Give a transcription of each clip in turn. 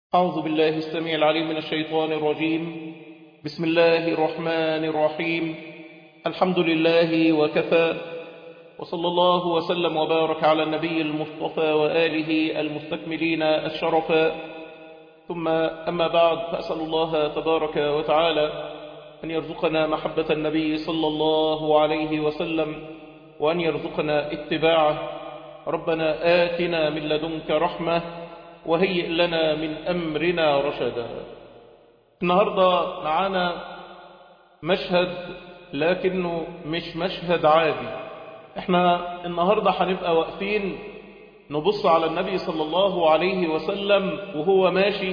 أعوذ بالله السميع العليم من الشيطان الرجيم بسم الله الرحمن الرحيم الحمد لله وكفى وصلى الله وسلم وبارك على النبي المصطفى وآله المستكملين الشرفا ثم أما بعد فأسأل الله تبارك وتعالى أن يرزقنا محبة النبي صلى الله عليه وسلم وأن يرزقنا اتباعه ربنا آتنا من لدنك رحمة وهيئ لنا من أمرنا رشدا النهاردة معانا مشهد لكنه مش مشهد عادي احنا النهاردة هنبقى واقفين نبص على النبي صلى الله عليه وسلم وهو ماشي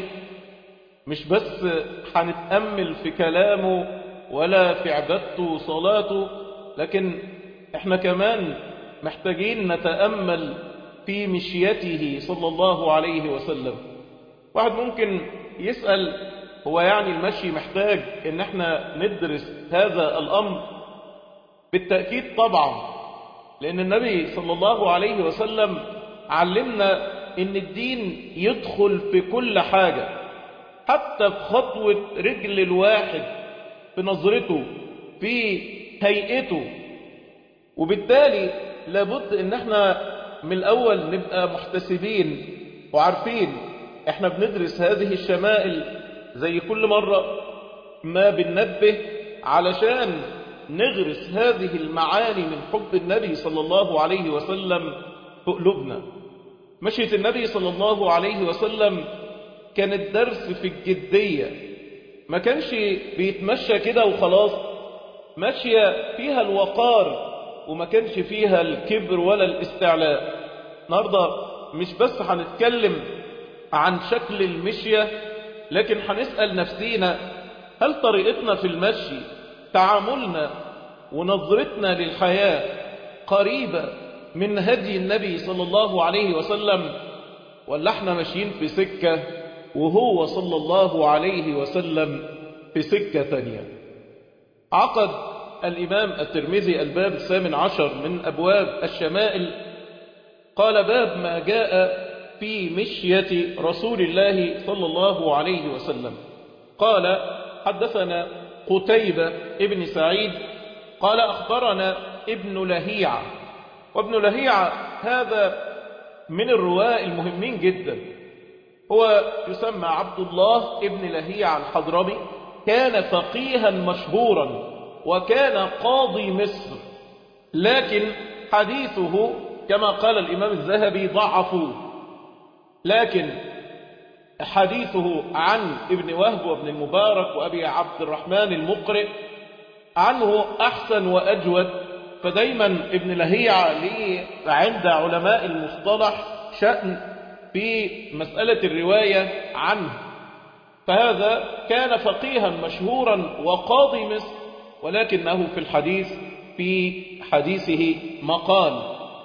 مش بس هنتأمل في كلامه ولا في عبادته وصلاته لكن احنا كمان محتاجين نتأمل في مشيته صلى الله عليه وسلم واحد ممكن يسأل هو يعني المشي محتاج ان احنا ندرس هذا الامر بالتأكيد طبعا لان النبي صلى الله عليه وسلم علمنا ان الدين يدخل في كل حاجة حتى في خطوة رجل الواحد في نظرته في هيئته وبالتالي لابد ان احنا من الأول نبقى محتسبين وعارفين احنا بندرس هذه الشمائل زي كل مرة ما بننبه علشان نغرس هذه المعاني من حب النبي صلى الله عليه وسلم في قلوبنا مشية النبي صلى الله عليه وسلم كانت درس في الجدية ما كانش بيتمشى كده وخلاص ماشية فيها الوقار وما كانش فيها الكبر ولا الاستعلاء النهاردة مش بس هنتكلم عن شكل المشية لكن هنسأل نفسينا هل طريقتنا في المشي تعاملنا ونظرتنا للحياة قريبة من هدي النبي صلى الله عليه وسلم ولا احنا ماشيين في سكة وهو صلى الله عليه وسلم في سكة ثانية عقد الإمام الترمذي الباب الثامن عشر من أبواب الشمائل قال باب ما جاء في مشية رسول الله صلى الله عليه وسلم قال حدثنا قتيبة ابن سعيد قال أخبرنا ابن لهيعة وابن لهيعة هذا من الرواة المهمين جدا هو يسمى عبد الله ابن لهيعة الحضرمي كان فقيها مشهورا وكان قاضي مصر لكن حديثه كما قال الإمام الذهبي ضعفوه لكن حديثه عن ابن وهب وابن المبارك وأبي عبد الرحمن المقرئ عنه أحسن وأجود فدايما ابن لهيعة ليه عند علماء المصطلح شأن في مسألة الرواية عنه فهذا كان فقيها مشهورا وقاضي مصر ولكنه في الحديث في حديثه مقال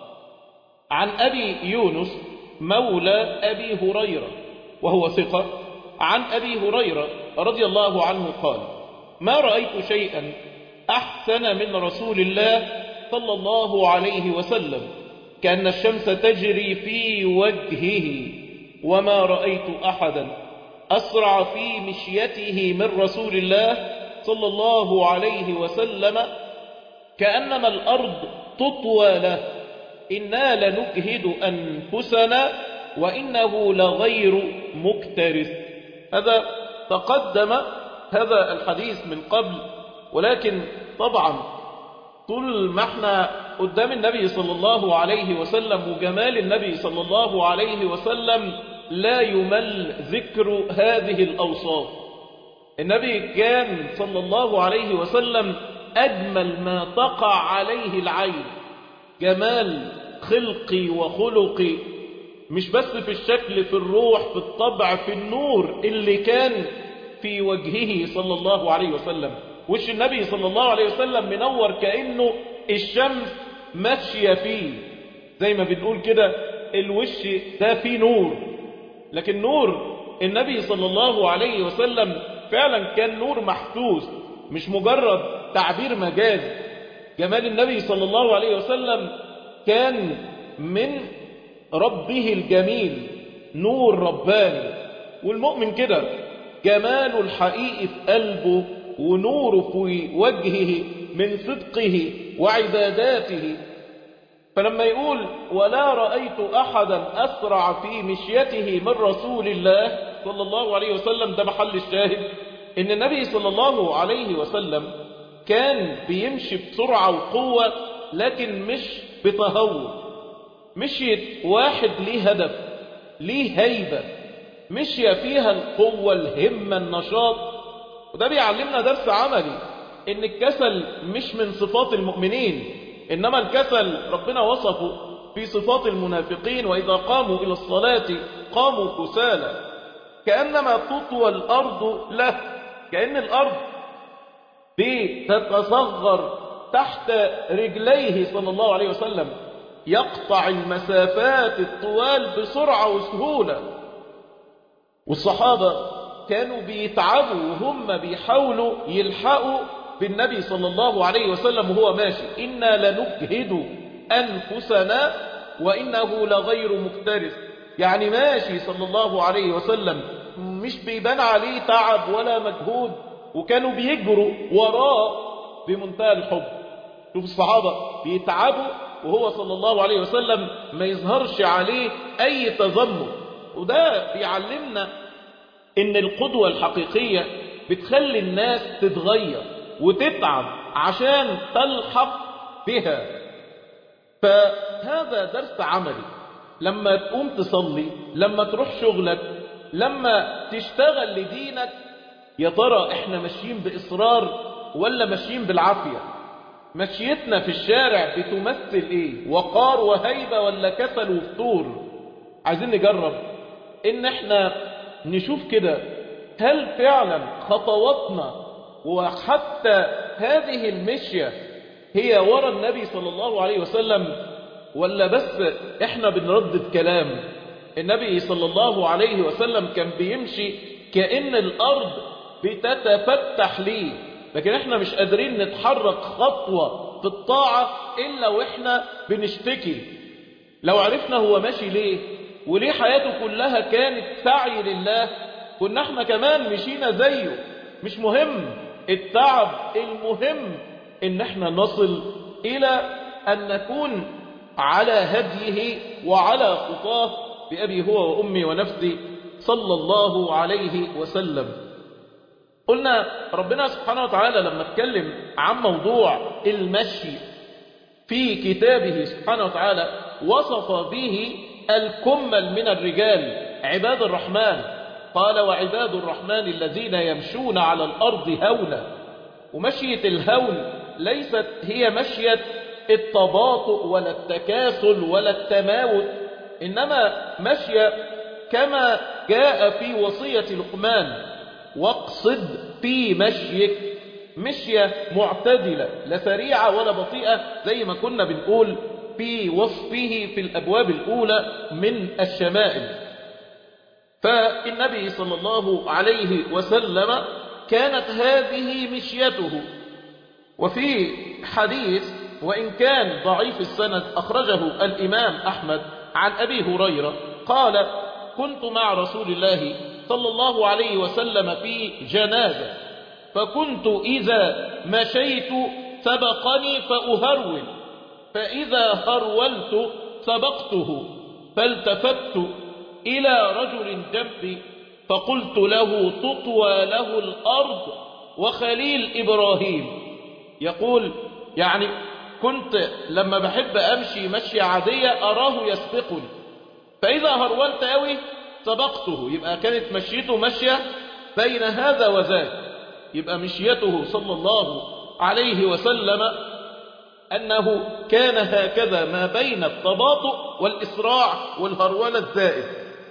عن أبي يونس مولى أبي هريرة وهو ثقة عن أبي هريرة رضي الله عنه قال ما رأيت شيئا أحسن من رسول الله صلى الله عليه وسلم كأن الشمس تجري في وجهه وما رأيت أحدا أسرع في مشيته من رسول الله صلى الله عليه وسلم كأنما الأرض تطوى له إنا لنجهد أنفسنا وإنه لغير مكترث هذا تقدم هذا الحديث من قبل ولكن طبعا طول ما احنا قدام النبي صلى الله عليه وسلم وجمال النبي صلى الله عليه وسلم لا يمل ذكر هذه الأوصاف النبي كان صلى الله عليه وسلم أجمل ما تقع عليه العين جمال خلقي وخلقي مش بس في الشكل في الروح في الطبع في النور اللي كان في وجهه صلى الله عليه وسلم وش النبي صلى الله عليه وسلم منور كأنه الشمس ماشية فيه زي ما بنقول كده الوش ده فيه نور لكن نور النبي صلى الله عليه وسلم فعلا كان نور محسوس مش مجرد تعبير مجازي جمال النبي صلى الله عليه وسلم كان من ربه الجميل نور رباني والمؤمن كده جماله الحقيقي في قلبه ونوره في وجهه من صدقه وعباداته فلما يقول ولا رأيت أحدا أسرع في مشيته من رسول الله صلى الله عليه وسلم ده محل الشاهد إن النبي صلى الله عليه وسلم كان بيمشي بسرعة وقوة لكن مش بتهور مشيت واحد ليه هدف ليه هيبة مشي فيها القوة الهمة النشاط وده بيعلمنا درس عملي ان الكسل مش من صفات المؤمنين انما الكسل ربنا وصفه في صفات المنافقين واذا قاموا الى الصلاة قاموا كسالى كأنما تطوى الارض له كأن الارض بتتصغر تحت رجليه صلى الله عليه وسلم يقطع المسافات الطوال بسرعة وسهولة والصحابة كانوا بيتعبوا وهم بيحاولوا يلحقوا بالنبي صلى الله عليه وسلم وهو ماشي إنا لنجهد أنفسنا وإنه لغير مكترث يعني ماشي صلى الله عليه وسلم مش بيبان عليه تعب ولا مجهود وكانوا بيجروا وراه بمنتهى الحب شوف الصحابة بيتعبوا وهو صلى الله عليه وسلم ما يظهرش عليه أي تذمر وده بيعلمنا إن القدوة الحقيقية بتخلي الناس تتغير وتتعب عشان تلحق بها فهذا درس عملي لما تقوم تصلي لما تروح شغلك لما تشتغل لدينك يا ترى احنا ماشيين بإصرار ولا ماشيين بالعافية مشيتنا في الشارع بتمثل ايه وقار وهيبة ولا كسل وفتور عايزين نجرب ان احنا نشوف كده هل فعلا خطواتنا وحتى هذه المشية هي ورا النبي صلى الله عليه وسلم ولا بس احنا بنردد كلام النبي صلى الله عليه وسلم كان بيمشي كأن الأرض بتتفتح ليه لكن احنا مش قادرين نتحرك خطوة في الطاعة إلا وإحنا بنشتكي لو عرفنا هو ماشي ليه وليه حياته كلها كانت سعي لله كنا احنا كمان مشينا زيه مش مهم التعب المهم ان احنا نصل الى ان نكون على هديه وعلى خطاه بأبي هو وأمي ونفسي صلى الله عليه وسلم قلنا ربنا سبحانه وتعالى لما اتكلم عن موضوع المشي في كتابه سبحانه وتعالى وصف به الكمل من الرجال عباد الرحمن قال وعباد الرحمن الذين يمشون على الأرض هونا ومشية الهون ليست هي مشية التباطؤ ولا التكاسل ولا التماوت إنما مشية كما جاء في وصية لقمان واقصد في مشيك مشية معتدلة لا سريعة ولا بطيئة زي ما كنا بنقول في وصفه في الأبواب الأولى من الشمائل فالنبي صلى الله عليه وسلم كانت هذه مشيته وفي حديث وإن كان ضعيف السند أخرجه الإمام أحمد عن أبي هريرة قال كنت مع رسول الله صلى الله عليه وسلم في جنازة فكنت إذا مشيت سبقني فأهرول فإذا هرولت سبقته فالتفت إلى رجل جنبي فقلت له تطوى له الأرض وخليل إبراهيم يقول يعني كنت لما بحب أمشي مشي عادية أراه يسبقني فإذا هرولت أوي سبقته يبقى كانت مشيته مشية بين هذا وذاك يبقى مشيته صلى الله عليه وسلم أنه كان هكذا ما بين التباطؤ والإسراع والهرولة الزائد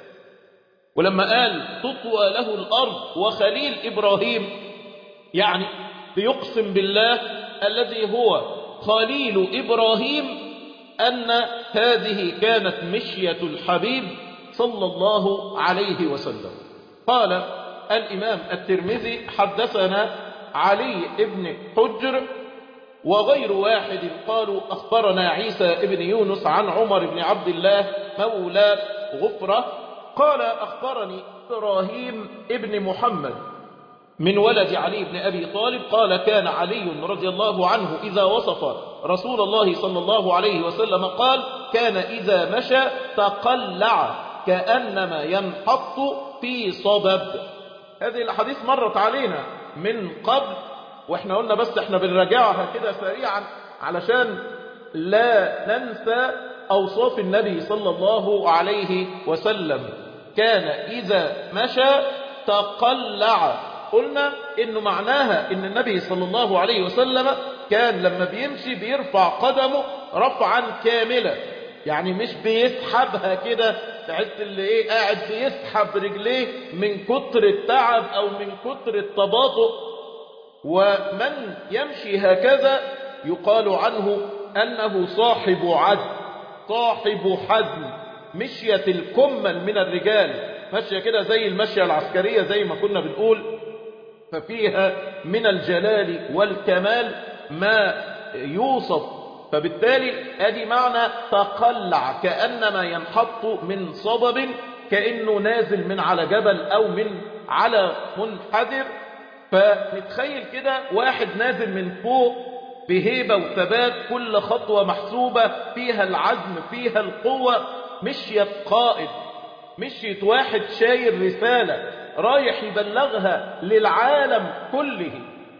ولما قال تطوى له الأرض وخليل إبراهيم يعني بيقسم بالله الذي هو خليل إبراهيم أن هذه كانت مشية الحبيب صلى الله عليه وسلم قال الإمام الترمذي حدثنا علي بن حجر وغير واحد قالوا أخبرنا عيسى بن يونس عن عمر بن عبد الله مولى غفرة قال أخبرني إبراهيم ابن محمد من ولد علي بن أبي طالب قال كان علي رضي الله عنه إذا وصف رسول الله صلى الله عليه وسلم قال كان إذا مشى تقلع كأنما ينحط في صبب هذه الحديث مرت علينا من قبل واحنا قلنا بس احنا بنراجعها كده سريعا علشان لا ننسى أوصاف النبي صلى الله عليه وسلم كان إذا مشى تقلع قلنا إنه معناها إن النبي صلى الله عليه وسلم كان لما بيمشي بيرفع قدمه رفعا كاملا يعني مش بيسحبها كده تحس اللي ايه قاعد بيسحب رجليه من كتر التعب او من كتر التباطؤ ومن يمشي هكذا يقال عنه انه صاحب عزم صاحب حزم مشية الكمل من الرجال ماشية كده زي المشية العسكرية زي ما كنا بنقول ففيها من الجلال والكمال ما يوصف فبالتالي ادي معنى تقلع كأنما ينحط من صبب كأنه نازل من على جبل أو من على منحدر فنتخيل كده واحد نازل من فوق بهيبة وثبات كل خطوة محسوبة فيها العزم فيها القوة مشية قائد مشية واحد شايل رسالة رايح يبلغها للعالم كله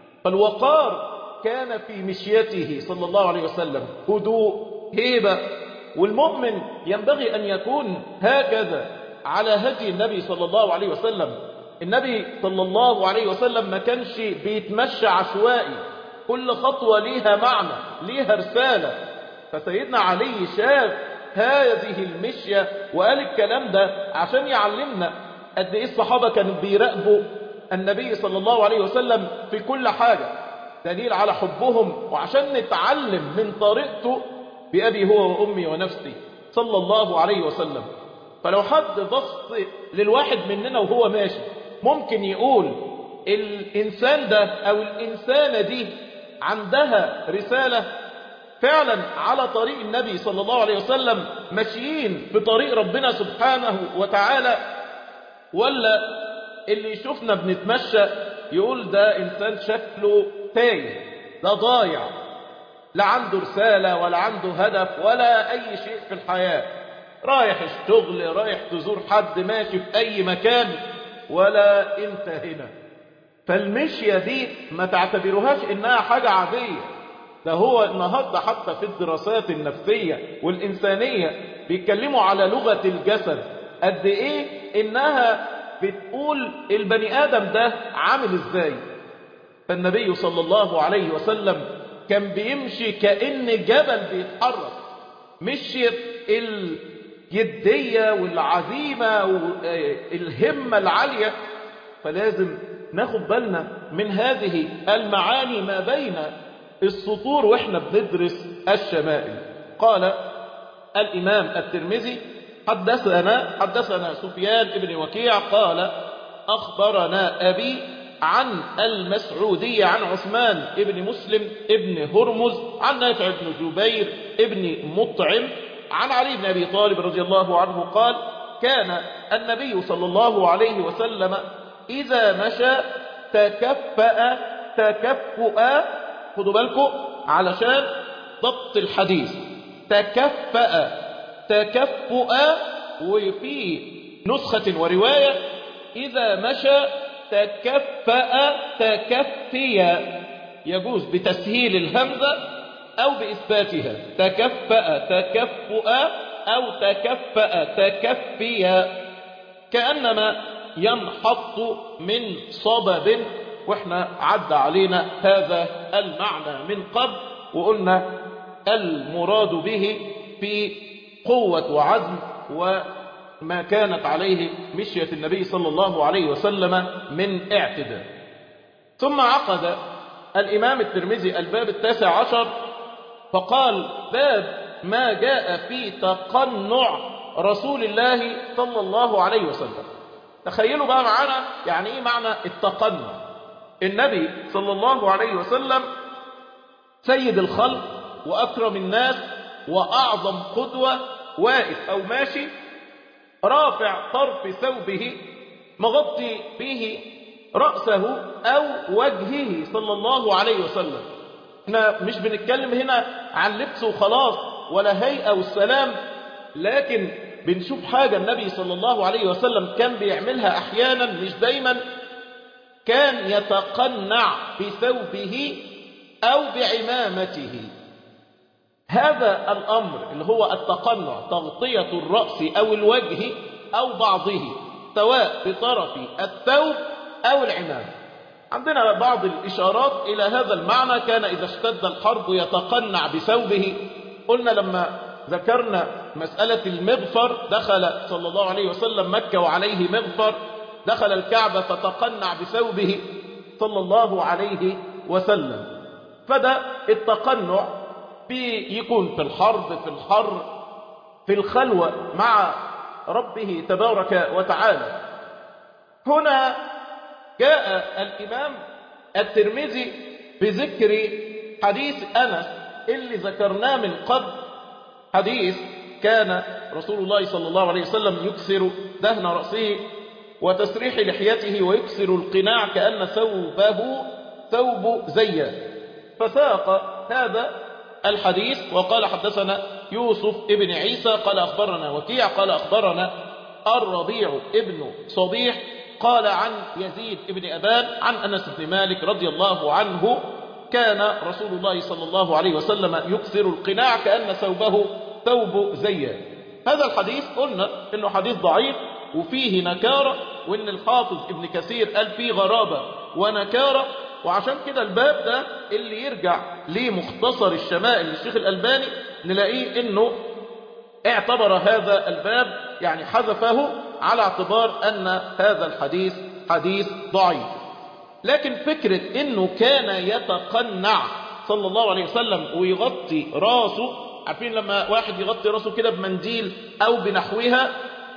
فالوقار كان في مشيته صلى الله عليه وسلم هدوء هيبة والمؤمن ينبغي أن يكون هكذا على هدي النبي صلى الله عليه وسلم النبي صلى الله عليه وسلم ما كانش بيتمشى عشوائي كل خطوة ليها معنى ليها رسالة فسيدنا علي شاف هذه المشية وقال الكلام ده عشان يعلمنا قد ايه الصحابة كانوا بيراقبوا النبي صلى الله عليه وسلم في كل حاجة دليل على حبهم وعشان نتعلم من طريقته بأبي هو وأمي ونفسي صلى الله عليه وسلم فلو حد بص للواحد مننا وهو ماشي ممكن يقول الإنسان ده أو الإنسانة دي عندها رسالة فعلا على طريق النبي صلى الله عليه وسلم ماشيين في طريق ربنا سبحانه وتعالى ولا اللي يشوفنا بنتمشى يقول ده إنسان شكله تايه ده ضايع لا عنده رسالة ولا عنده هدف ولا أي شيء في الحياة رايح الشغل رايح تزور حد ماشي في أي مكان ولا انت هنا فالمشية دي ما تعتبروهاش إنها حاجة عادية ده هو النهاردة حتى في الدراسات النفسية والإنسانية بيتكلموا على لغة الجسد قد إيه إنها بتقول البني آدم ده عامل إزاي فالنبي صلى الله عليه وسلم كان بيمشي كأن جبل بيتحرك مشيت الجدية والعزيمة والهمة العالية فلازم ناخد بالنا من هذه المعاني ما بين السطور واحنا بندرس الشمائل قال الإمام الترمذي حدثنا حدثنا سفيان بن وكيع قال أخبرنا أبي عن المسعودي عن عثمان ابن مسلم ابن هرمز عن نافع بن جبير ابن مطعم عن علي بن أبي طالب رضي الله عنه قال كان النبي صلى الله عليه وسلم إذا مشى تكفأ تكفؤا خدوا بالكم علشان ضبط الحديث تكفأ تكفؤا وفي نسخة ورواية إذا مشى تكفأ تكفيا يجوز بتسهيل الهمزة أو بإثباتها تكفأ تكفؤا أو تكفأ تكفيا كأنما ينحط من صبب واحنا عدى علينا هذا المعنى من قبل وقلنا المراد به في قوة وعزم وما كانت عليه مشية النبي صلى الله عليه وسلم من اعتداء ثم عقد الإمام الترمذي الباب التاسع عشر فقال باب ما جاء في تقنع رسول الله صلى الله عليه وسلم تخيلوا بقى معانا يعني ايه معنى التقنع النبي صلى الله عليه وسلم سيد الخلق وأكرم الناس وأعظم قدوة واقف أو ماشي رافع طرف ثوبه مغطي به رأسه أو وجهه صلى الله عليه وسلم احنا مش بنتكلم هنا عن لبس وخلاص ولا هيئة والسلام لكن بنشوف حاجة النبي صلى الله عليه وسلم كان بيعملها أحيانا مش دايما كان يتقنع بثوبه أو بعمامته هذا الأمر اللي هو التقنع تغطية الرأس أو الوجه أو بعضه سواء بطرف الثوب أو العمام عندنا بعض الإشارات إلى هذا المعنى كان إذا اشتد الحرب يتقنع بثوبه قلنا لما ذكرنا مسألة المغفر دخل صلى الله عليه وسلم مكة وعليه مغفر دخل الكعبة فتقنع بثوبه صلى الله عليه وسلم فده التقنع بيكون في الحرب في الحر في الخلوة مع ربه تبارك وتعالى هنا جاء الإمام الترمذي بذكر حديث أنس اللي ذكرناه من قبل حديث كان رسول الله صلى الله عليه وسلم يكسر دهن رأسه وتسريح لحيته ويكسر القناع كأن ثوبه ثوب زيا فساق هذا الحديث وقال حدثنا يوسف ابن عيسى قال أخبرنا وكيع قال أخبرنا الربيع ابن صبيح قال عن يزيد ابن أبان عن أنس بن مالك رضي الله عنه كان رسول الله صلى الله عليه وسلم يكسر القناع كأن ثوبه ثوب زيا هذا الحديث قلنا انه حديث ضعيف وفيه نكارة وان الحافظ ابن كثير قال فيه غرابة ونكارة وعشان كده الباب ده اللي يرجع لمختصر الشمائل للشيخ الألباني نلاقيه انه اعتبر هذا الباب يعني حذفه على اعتبار ان هذا الحديث حديث ضعيف لكن فكرة انه كان يتقنع صلى الله عليه وسلم ويغطي راسه عارفين لما واحد يغطي راسه كده بمنديل او بنحوها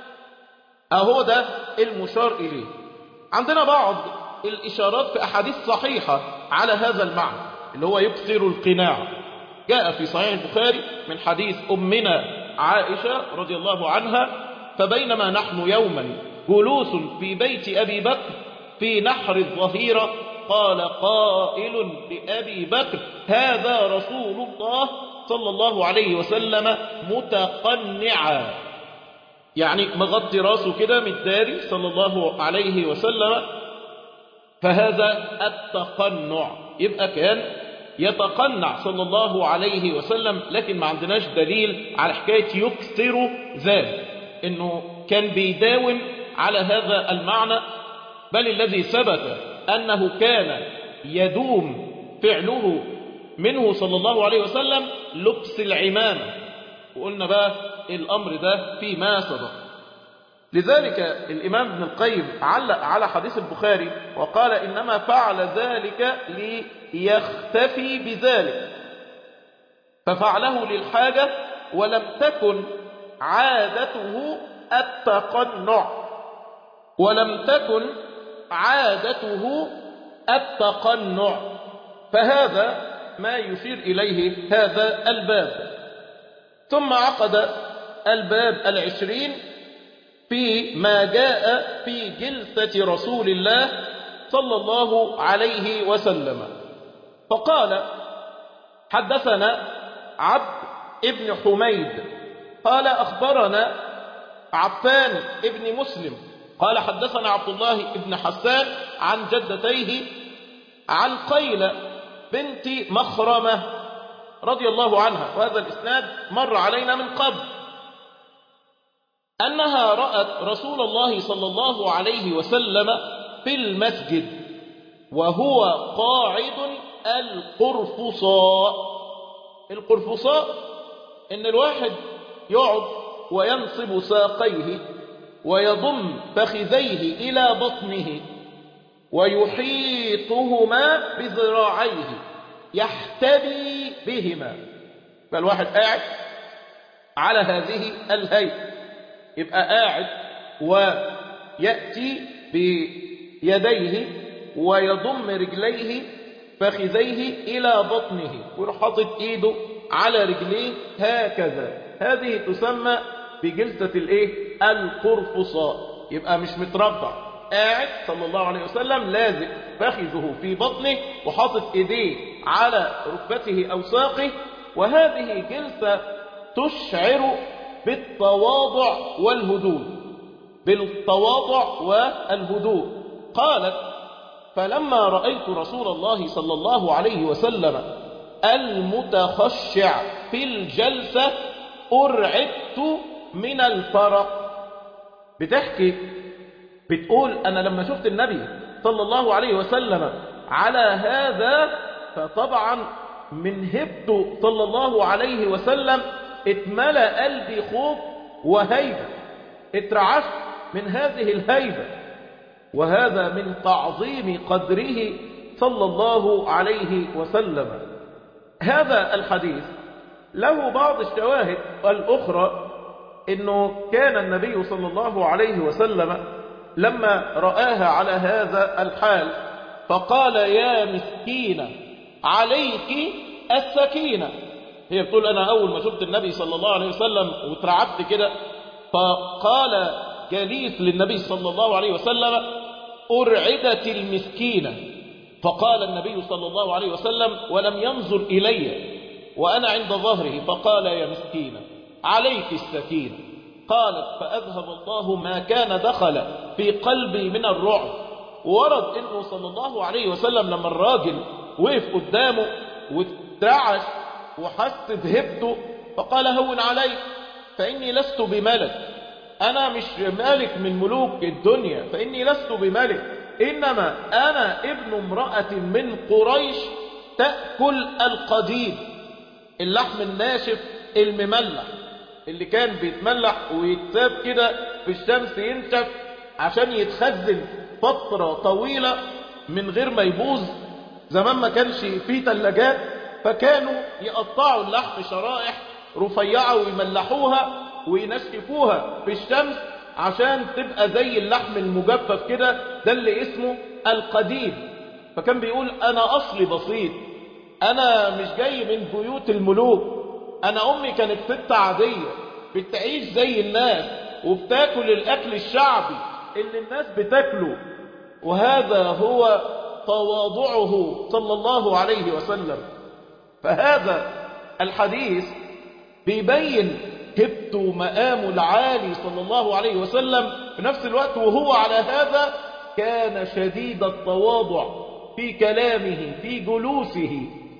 اهو ده المشار اليه عندنا بعض الاشارات في احاديث صحيحة على هذا المعنى اللي هو يكثر القناع جاء في صحيح البخاري من حديث امنا عائشة رضي الله عنها فبينما نحن يوما جلوس في بيت ابي بكر في نحر الظهيرة قال قائل لأبي بكر هذا رسول الله صلى الله عليه وسلم متقنعا يعني مغطي راسه كده متداري صلى الله عليه وسلم فهذا التقنع يبقى كان يتقنع صلى الله عليه وسلم لكن ما عندناش دليل على حكاية يكثر ذلك انه كان بيداوم على هذا المعنى بل الذي ثبت أنه كان يدوم فعله منه صلى الله عليه وسلم لبس العمامة وقلنا بقى الأمر ده فيما سبق لذلك الإمام ابن القيم علق على حديث البخاري وقال إنما فعل ذلك ليختفي بذلك ففعله للحاجة ولم تكن عادته التقنع ولم تكن عادته التقنع فهذا ما يشير إليه هذا الباب ثم عقد الباب العشرين في ما جاء في جلسة رسول الله صلى الله عليه وسلم فقال حدثنا عبد ابن حميد قال أخبرنا عفان ابن مسلم قال حدثنا عبد الله بن حسان عن جدتيه عن قيلة بنت مخرمة رضي الله عنها وهذا الإسناد مر علينا من قبل أنها رأت رسول الله صلى الله عليه وسلم في المسجد وهو قاعد القرفصاء القرفصاء إن الواحد يقعد وينصب ساقيه ويضم فخذيه إلى بطنه ويحيطهما بذراعيه يحتبي بهما فالواحد قاعد على هذه الهيئة يبقى قاعد ويأتي بيديه ويضم رجليه فخذيه إلى بطنه ويروح حاطط إيده على رجليه هكذا هذه تسمى بجلسة الإيه القرفصاء يبقى مش متربع قاعد صلى الله عليه وسلم لازق فخذه في بطنه وحاطط ايديه على ركبته او ساقه وهذه جلسة تشعر بالتواضع والهدوء بالتواضع والهدوء قالت فلما رأيت رسول الله صلى الله عليه وسلم المتخشع في الجلسة أرعبت من الفرق بتحكي بتقول أنا لما شفت النبي صلى الله عليه وسلم على هذا فطبعا من هبته صلى الله عليه وسلم اتملأ قلبي خوف وهيبة اترعشت من هذه الهيبة وهذا من تعظيم قدره صلى الله عليه وسلم هذا الحديث له بعض الشواهد الأخرى انه كان النبي صلى الله عليه وسلم لما رآها على هذا الحال فقال يا مسكينة عليك السكينة هي بتقول أنا أول ما شفت النبي صلى الله عليه وسلم وترعبت كده فقال جليس للنبي صلى الله عليه وسلم أرعدت المسكينة فقال النبي صلى الله عليه وسلم ولم ينظر إلي وأنا عند ظهره فقال يا مسكينة عليك السكينة قالت فأذهب الله ما كان دخل في قلبي من الرعب ورد انه صلى الله عليه وسلم لما الراجل وقف قدامه واترعش وحس بهبته فقال هون عليك فإني لست بملك أنا مش مالك من ملوك الدنيا فإني لست بملك إنما أنا ابن امرأة من قريش تأكل القديد اللحم الناشف المملح اللي كان بيتملح ويتساب كده في الشمس ينشف عشان يتخزن فترة طويلة من غير ما يبوظ زمان ما كانش فيه تلاجات فكانوا يقطعوا اللحم شرائح رفيعة ويملحوها وينشفوها في الشمس عشان تبقى زي اللحم المجفف كده ده اللي اسمه القديد فكان بيقول انا اصلي بسيط انا مش جاي من بيوت الملوك انا امي كانت ست عادية بتعيش زي الناس وبتاكل الاكل الشعبي اللي الناس بتاكله وهذا هو تواضعه صلى الله عليه وسلم فهذا الحديث بيبين هبته ومقامه العالي صلى الله عليه وسلم في نفس الوقت وهو على هذا كان شديد التواضع في كلامه في جلوسه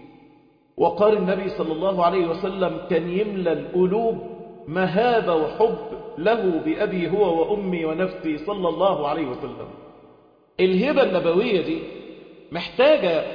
وقال النبي صلى الله عليه وسلم كان يملى القلوب مهابة وحب له بأبي هو وأمي ونفسي صلى الله عليه وسلم الهبة النبوية دي محتاجة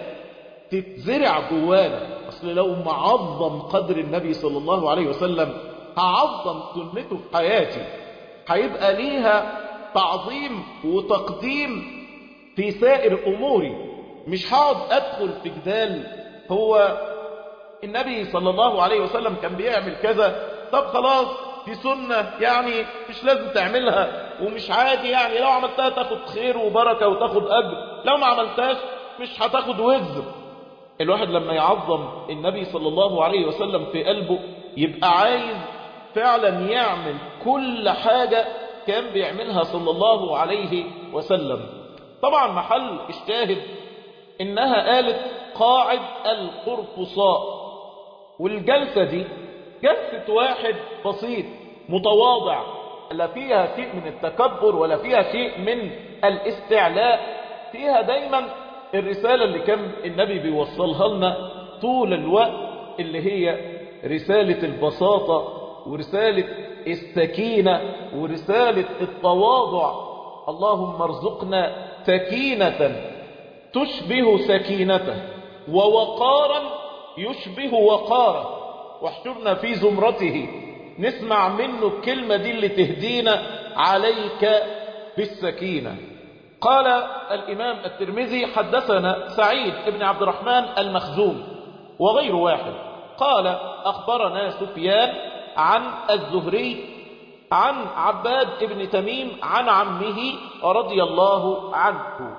تتزرع جوانا أصل لو معظم قدر النبي صلى الله عليه وسلم هعظم سنته في حياتي هيبقى ليها تعظيم وتقديم في سائر أموري مش هقعد أدخل في جدال هو النبي صلى الله عليه وسلم كان بيعمل كذا طب خلاص دي سنة يعني مش لازم تعملها ومش عادي يعني لو عملتها تاخد خير وبركة وتاخد أجر لو ما عملتهاش مش هتاخد وزر الواحد لما يعظم النبي صلى الله عليه وسلم في قلبه يبقى عايز فعلا يعمل كل حاجة كان بيعملها صلى الله عليه وسلم طبعا محل الشاهد انها قالت قاعد القرفصاء والجلسة دي جلسة واحد بسيط متواضع لا فيها شيء من التكبر ولا فيها شيء من الاستعلاء فيها دايما الرسالة اللي كان النبي بيوصلها لنا طول الوقت اللي هي رسالة البساطة ورسالة السكينة ورسالة التواضع اللهم ارزقنا سكينة تشبه سكينته ووقارا يشبه وقاره واحشرنا في زمرته نسمع منه الكلمة دي اللي تهدينا عليك بالسكينة قال الإمام الترمذي حدثنا سعيد بن عبد الرحمن المخزوم وغير واحد قال أخبرنا سفيان عن الزهري عن عباد بن تميم عن عمه رضي الله عنه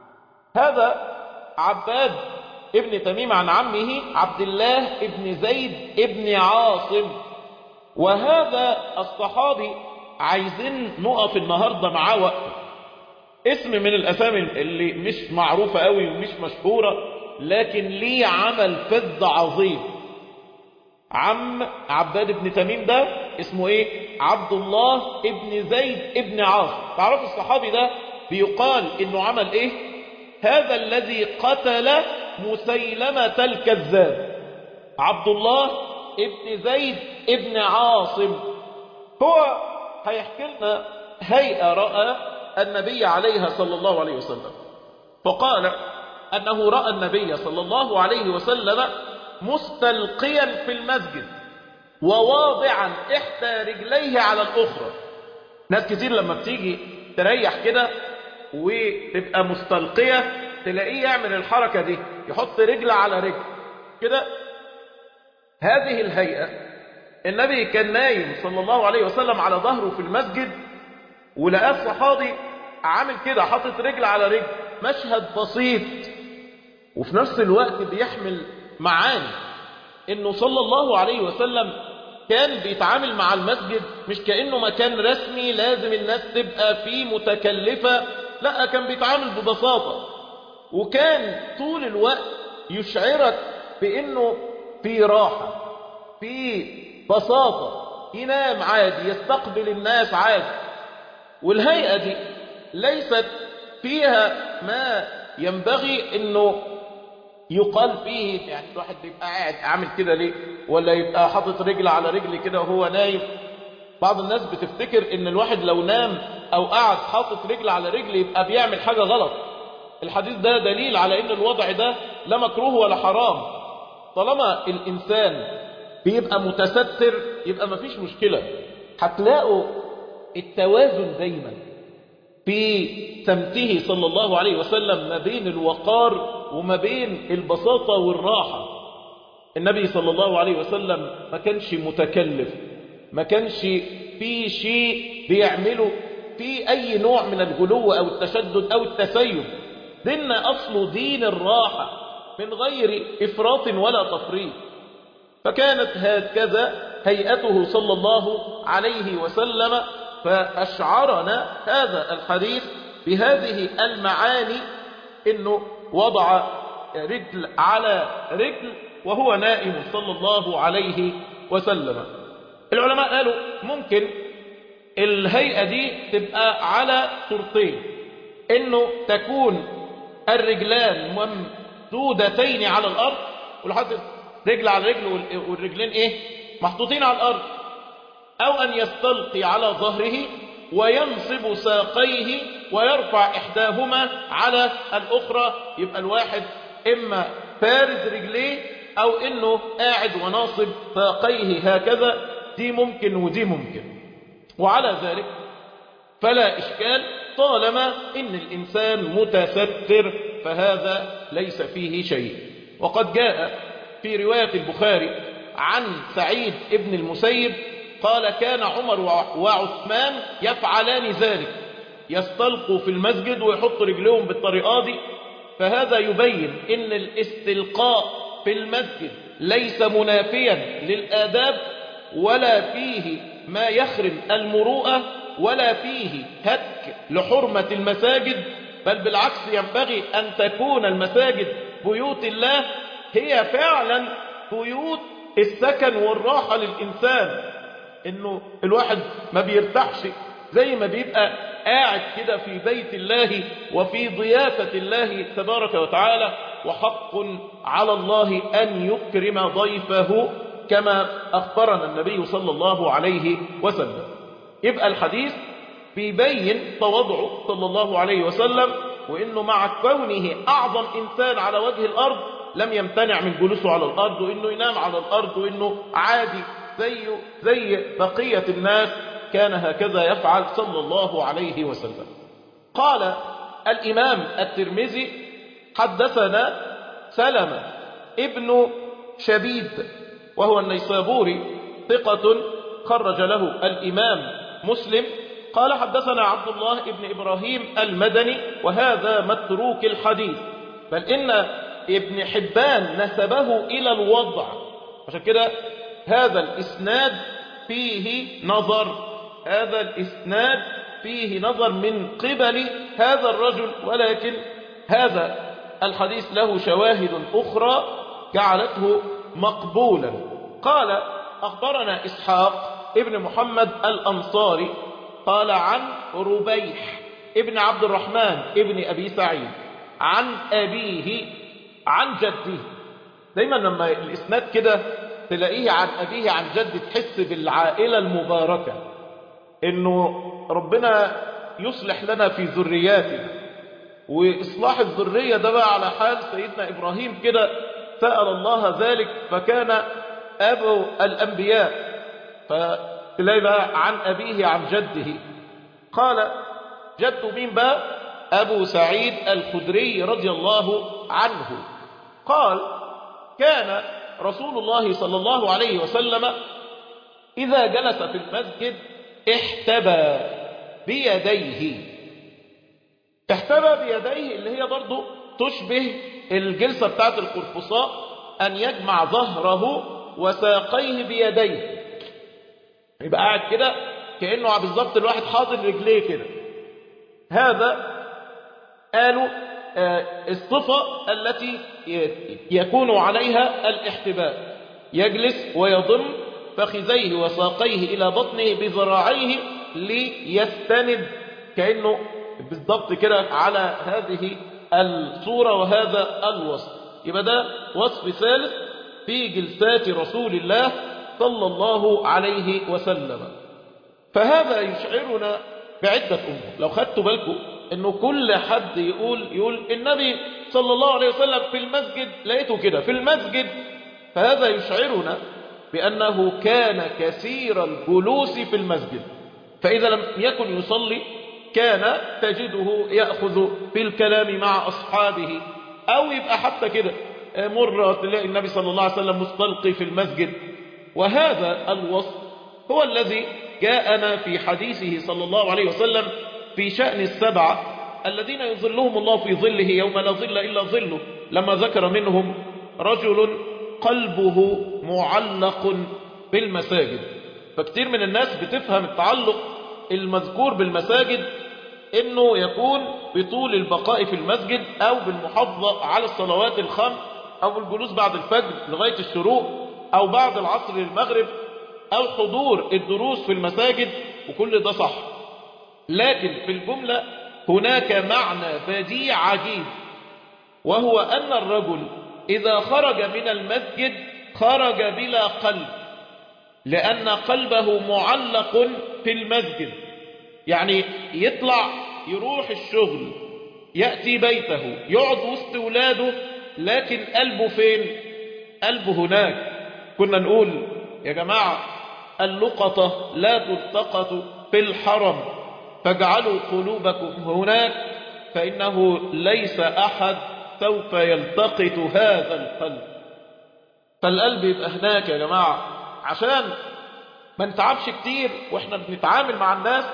هذا عباد ابن تميم عن عمه عبد الله ابن زيد ابن عاصم وهذا الصحابي عايزين نقف النهاردة معاه وقت اسم من الأسامي اللي مش معروفة قوي ومش مشهورة لكن ليه عمل فذ عظيم عم عباد بن تميم ده اسمه ايه عبد الله ابن زيد ابن عاص تعرفوا الصحابي ده بيقال انه عمل ايه هذا الذي قتل مسيلمة الكذاب عبد الله ابن زيد ابن عاصم هو هيحكي لنا هيئة رأى النبي عليها صلى الله عليه وسلم فقال أنه رأى النبي صلى الله عليه وسلم مستلقيا في المسجد وواضعا إحدى رجليه على الأخرى ناس كتير لما بتيجي تريح كده وتبقى مستلقية تلاقيه يعمل الحركة دي يحط رجل على رجل كده هذه الهيئة النبي كان نايم صلى الله عليه وسلم على ظهره في المسجد ولقاه الصحابي عامل كده حاطط رجل على رجل مشهد بسيط وفي نفس الوقت بيحمل معاني انه صلى الله عليه وسلم كان بيتعامل مع المسجد مش كأنه مكان رسمي لازم الناس تبقى فيه متكلفة لا كان بيتعامل ببساطة وكان طول الوقت يشعرك بانه في راحة في بساطة ينام عادي يستقبل الناس عادي والهيئة دي ليست فيها ما ينبغي انه يقال فيه يعني الواحد بيبقى قاعد عامل كده ليه ولا يبقى حاطط رجل على رجل كده وهو نايم بعض الناس بتفتكر ان الواحد لو نام او قعد حاطط رجل على رجل يبقى بيعمل حاجة غلط الحديث ده دليل على ان الوضع ده لا مكروه ولا حرام طالما الانسان بيبقى متستر يبقى مفيش مشكلة هتلاقوا التوازن دايما في سمته صلى الله عليه وسلم ما بين الوقار وما بين البساطة والراحة النبي صلى الله عليه وسلم ما كانش متكلف ما كانش في شيء بيعمله في أي نوع من الغلو أو التشدد أو التسيب ديننا أصله دين الراحة من غير إفراط ولا تفريط فكانت هكذا هيئته صلى الله عليه وسلم فأشعرنا هذا الحديث بهذه المعاني انه وضع رجل على رجل وهو نائم صلى الله عليه وسلم العلماء قالوا ممكن الهيئة دي تبقى على صورتين انه تكون الرجلان ممدودتين على الارض والحاطط رجل على رجل والرجلين ايه محطوطين على الارض او ان يستلقي على ظهره وينصب ساقيه ويرفع إحداهما على الأخرى يبقى الواحد إما فارد رجليه أو إنه قاعد وناصب ساقيه هكذا دي ممكن ودي ممكن وعلى ذلك فلا إشكال طالما إن الإنسان متستر فهذا ليس فيه شيء وقد جاء في رواية البخاري عن سعيد ابن المسيب قال كان عمر وعثمان يفعلان ذلك يستلقوا في المسجد ويحطوا رجلهم بالطريقة دي فهذا يبين ان الاستلقاء في المسجد ليس منافيا للآداب ولا فيه ما يخرم المروءة ولا فيه هتك لحرمة المساجد بل بالعكس ينبغي أن تكون المساجد بيوت الله هي فعلا بيوت السكن والراحة للإنسان انه الواحد ما بيرتاحش زي ما بيبقى قاعد كده في بيت الله وفي ضيافة الله تبارك وتعالى وحق على الله أن يكرم ضيفه كما أخبرنا النبي صلى الله عليه وسلم يبقى الحديث بيبين تواضعه صلى الله عليه وسلم وإنه مع كونه أعظم إنسان على وجه الأرض لم يمتنع من جلوسه على الأرض وإنه ينام على الأرض وإنه عادي زيه زي بقية الناس كان هكذا يفعل صلى الله عليه وسلم قال الإمام الترمذي حدثنا سلمة ابن شبيب وهو النيسابوري ثقة خرج له الإمام مسلم قال حدثنا عبد الله ابن إبراهيم المدني وهذا متروك الحديث بل إن ابن حبان نسبه إلى الوضع عشان كده هذا الإسناد فيه نظر هذا الإسناد فيه نظر من قبل هذا الرجل ولكن هذا الحديث له شواهد أخرى جعلته مقبولا قال أخبرنا إسحاق ابن محمد الأنصاري قال عن ربيح ابن عبد الرحمن ابن أبي سعيد عن أبيه عن جده دايما لما الإسناد كده تلاقيه عن أبيه عن جد تحس بالعائلة المباركة إنه ربنا يصلح لنا في ذرياتنا وإصلاح الذرية ده بقى على حال سيدنا إبراهيم كده سأل الله ذلك فكان أبو الأنبياء فتلاقي بقى عن أبيه عن جده قال جد مين بقى أبو سعيد الخدري رضي الله عنه قال كان رسول الله صلى الله عليه وسلم إذا جلس في المسجد احتبى بيديه احتبى بيديه اللي هي برضو تشبه الجلسة بتاعت القرفصاء أن يجمع ظهره وساقيه بيديه يبقى قاعد كده كأنه بالظبط الواحد حاضر رجليه كده هذا قالوا الصفة التي يكون عليها الاحتباء يجلس ويضم فخذيه وساقيه إلى بطنه بذراعيه ليستند كأنه بالضبط كده على هذه الصورة وهذا الوصف يبقى ده وصف ثالث في جلسات رسول الله صلى الله عليه وسلم فهذا يشعرنا بعدة أمور لو خدتوا بالكم انه كل حد يقول يقول النبي صلى الله عليه وسلم في المسجد لقيته كده في المسجد فهذا يشعرنا بأنه كان كثير الجلوس في المسجد فإذا لم يكن يصلي كان تجده يأخذ في الكلام مع أصحابه أو يبقى حتى كده مرة تلاقي النبي صلى الله عليه وسلم مستلقي في المسجد وهذا الوصف هو الذي جاءنا في حديثه صلى الله عليه وسلم في شأن السبعة الذين يظلهم الله في ظله يوم لا ظل إلا ظله لما ذكر منهم رجل قلبه معلق بالمساجد فكتير من الناس بتفهم التعلق المذكور بالمساجد انه يكون بطول البقاء في المسجد او بالمحافظة على الصلوات الخمس او بالجلوس بعد الفجر لغاية الشروق او بعد العصر للمغرب او حضور الدروس في المساجد وكل ده صح لكن في الجملة هناك معنى بديع عجيب وهو أن الرجل إذا خرج من المسجد خرج بلا قلب لأن قلبه معلق في المسجد يعني يطلع يروح الشغل يأتي بيته يقعد وسط ولاده لكن قلبه فين قلبه هناك كنا نقول يا جماعة اللقطة لا تلتقط في الحرم فاجعلوا قلوبكم هناك فإنه ليس أحد سوف يلتقط هذا القلب فالقلب يبقى هناك يا جماعة عشان ما نتعبش كتير واحنا بنتعامل مع الناس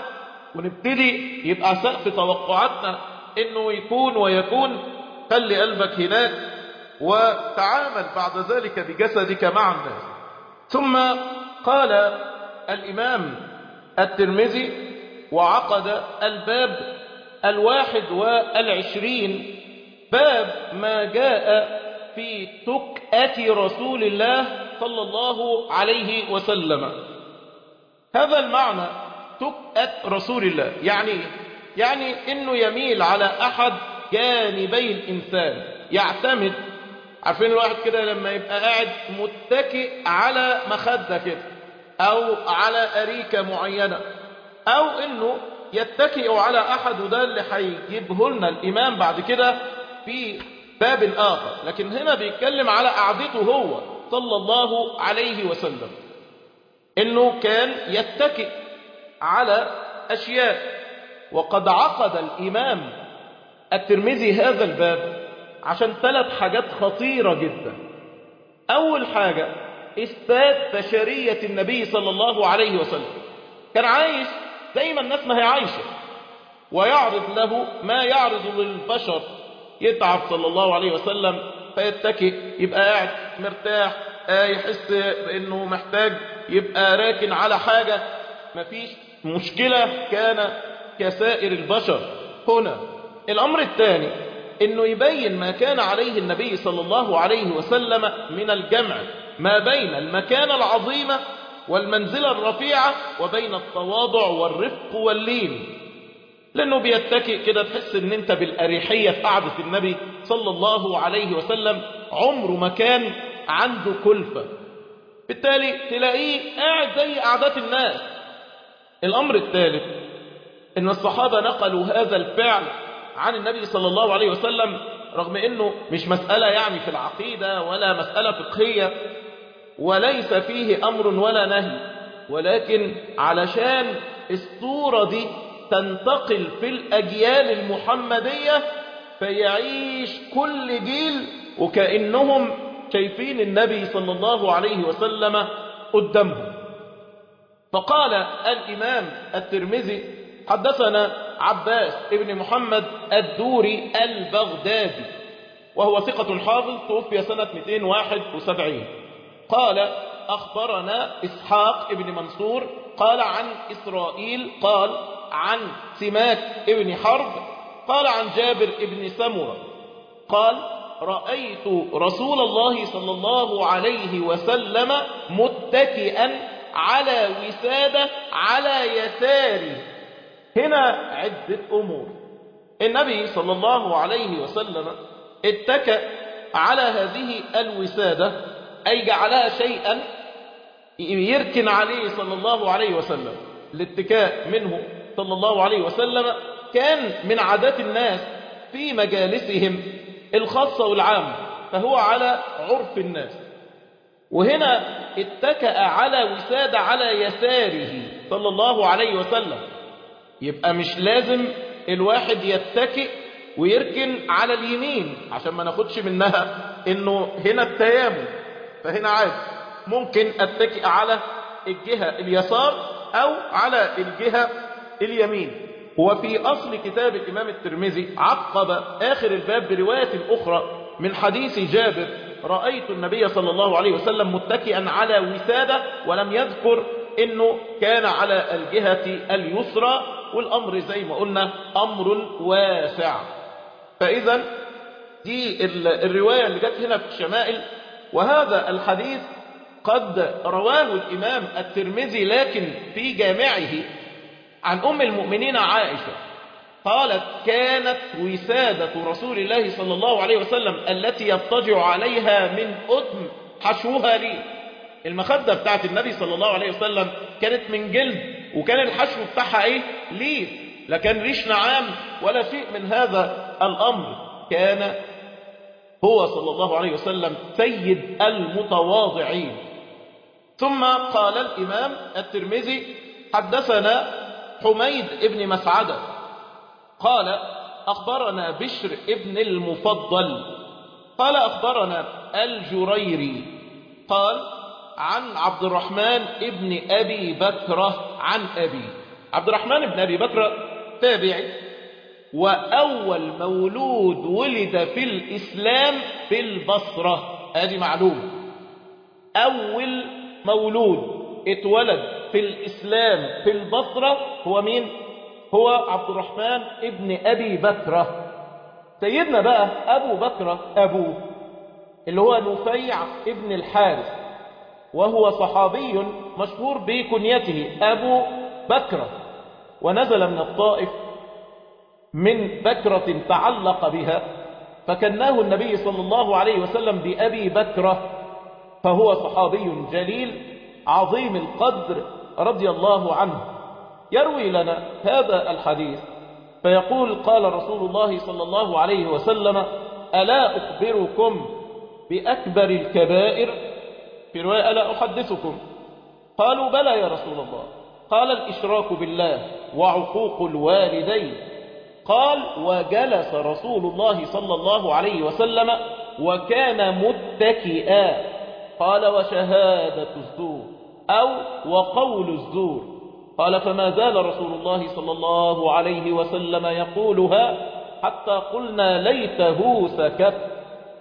ونبتدي يبقى سقف توقعاتنا انه يكون ويكون خلي قلبك هناك وتعامل بعد ذلك بجسدك مع الناس ثم قال الإمام الترمذي وعقد الباب الواحد والعشرين باب ما جاء في تكأة رسول الله صلى الله عليه وسلم هذا المعنى تكأة رسول الله يعني يعني انه يميل على احد جانبي الانسان يعتمد عارفين الواحد كده لما يبقى قاعد متكئ على مخدة كده او على اريكة معينة او انه يتكئ على احد وده اللي هيجيبه لنا الامام بعد كده في باب اخر لكن هنا بيتكلم على قعدته هو صلى الله عليه وسلم انه كان يتكئ على اشياء وقد عقد الامام الترمذي هذا الباب عشان ثلاث حاجات خطيرة جدا اول حاجة اثبات بشرية النبي صلى الله عليه وسلم كان عايش زي ما الناس ما هي عايشة ويعرض له ما يعرض للبشر يتعب صلى الله عليه وسلم فيتكئ يبقى قاعد مرتاح يحس انه محتاج يبقى راكن على حاجة مفيش مشكلة كان كسائر البشر هنا الأمر الثاني أنه يبين ما كان عليه النبي صلى الله عليه وسلم من الجمع ما بين المكانة العظيمة والمنزلة الرفيعة وبين التواضع والرفق واللين لأنه بيتكئ كده تحس أن أنت بالأريحية في قعدة النبي صلى الله عليه وسلم عمره ما كان عنده كلفة بالتالي تلاقيه قاعد زي قعدات الناس الأمر الثالث أن الصحابة نقلوا هذا الفعل عن النبي صلى الله عليه وسلم رغم أنه مش مسألة يعني في العقيدة ولا مسألة فقهية وليس فيه أمر ولا نهي ولكن علشان الصورة دي تنتقل في الأجيال المحمدية فيعيش كل جيل وكأنهم شايفين النبي صلى الله عليه وسلم قدامهم فقال الإمام الترمذي حدثنا عباس ابن محمد الدوري البغدادي وهو ثقة حافظ توفي سنة 271 قال أخبرنا إسحاق ابن منصور قال عن إسرائيل قال عن سماك ابن حرب قال عن جابر ابن سمرة قال رأيت رسول الله صلى الله عليه وسلم متكئا على وسادة على يساره هنا عدة أمور النبي صلى الله عليه وسلم اتكأ على هذه الوسادة أي جعلها شيئا يركن عليه صلى الله عليه وسلم الاتكاء منه صلى الله عليه وسلم كان من عادات الناس في مجالسهم الخاصة والعامة فهو على عرف الناس وهنا اتكأ على وسادة على يساره صلى الله عليه وسلم يبقى مش لازم الواحد يتكئ ويركن على اليمين عشان ما ناخدش منها انه هنا التيامن فهنا عادي ممكن اتكئ على الجهة اليسار او على الجهة اليمين وفي أصل كتاب الإمام الترمذي عقب آخر الباب برواية أخرى من حديث جابر رأيت النبي صلى الله عليه وسلم متكئا على وسادة ولم يذكر أنه كان على الجهة اليسرى والأمر زي ما قلنا أمر واسع فإذا دي الرواية اللي جت هنا في الشمائل وهذا الحديث قد رواه الإمام الترمذي لكن في جامعه عن أم المؤمنين عائشة قالت كانت وسادة رسول الله صلى الله عليه وسلم التي يضطجع عليها من أدم حشوها لي المخدة بتاعت النبي صلى الله عليه وسلم كانت من جلد وكان الحشو بتاعها ايه ليه لا كان ريش نعام ولا شيء من هذا الأمر كان هو صلى الله عليه وسلم سيد المتواضعين ثم قال الإمام الترمذي حدثنا حميد ابن مسعدة قال أخبرنا بشر ابن المفضل قال أخبرنا الجريري قال عن عبد الرحمن ابن أبي بكرة عن أبي عبد الرحمن ابن أبي بكرة تابعي وأول مولود ولد في الإسلام في البصرة هذه معلومة أول مولود اتولد في الإسلام في البصرة هو مين؟ هو عبد الرحمن ابن أبي بكرة سيدنا بقى أبو بكرة أبوه اللي هو نفيع ابن الحارث وهو صحابي مشهور بكنيته أبو بكرة ونزل من الطائف من بكرة تعلق بها فكناه النبي صلى الله عليه وسلم بأبي بكرة فهو صحابي جليل عظيم القدر رضي الله عنه يروي لنا هذا الحديث فيقول قال رسول الله صلى الله عليه وسلم ألا أخبركم بأكبر الكبائر في رواية ألا أحدثكم قالوا بلى يا رسول الله قال الإشراك بالله وعقوق الوالدين قال وجلس رسول الله صلى الله عليه وسلم وكان متكئا قال وشهادة الزور أو وقول الزور قال فما زال رسول الله صلى الله عليه وسلم يقولها حتى قلنا ليته سكت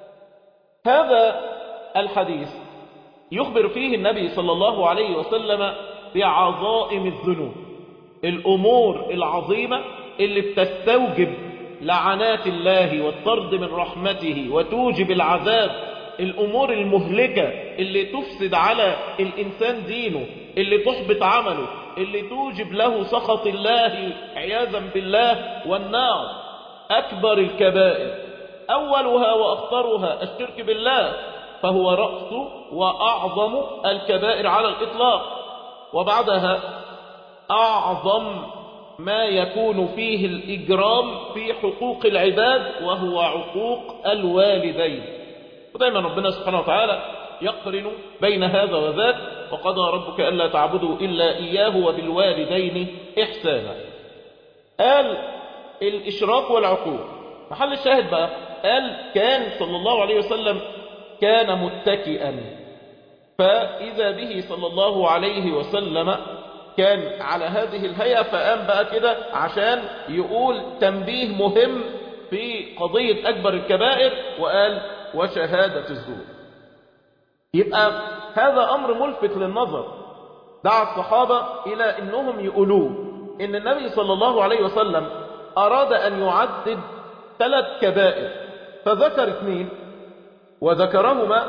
هذا الحديث يخبر فيه النبي صلى الله عليه وسلم بعظائم الذنوب الأمور العظيمة اللي بتستوجب لعنات الله والطرد من رحمته وتوجب العذاب الأمور المهلكة اللي تفسد على الإنسان دينه اللي تحبط عمله اللي توجب له سخط الله عياذا بالله والنار أكبر الكبائر أولها وأخطرها الشرك بالله فهو رأس وأعظم الكبائر على الإطلاق وبعدها أعظم ما يكون فيه الإجرام في حقوق العباد وهو عقوق الوالدين ودائما ربنا سبحانه وتعالى يقرن بين هذا وذاك وقضى ربك ألا تعبدوا إلا إياه وبالوالدين إحسانا قال الإشراك والعقوق محل الشاهد بقى قال كان صلى الله عليه وسلم كان متكئا فإذا به صلى الله عليه وسلم كان على هذه الهيئة فقام بقى كده عشان يقول تنبيه مهم في قضية أكبر الكبائر وقال وشهادة الزور يبقى هذا أمر ملفت للنظر دعا الصحابة إلى أنهم يقولوه إن النبي صلى الله عليه وسلم أراد أن يعدد ثلاث كبائر فذكر اثنين وذكرهما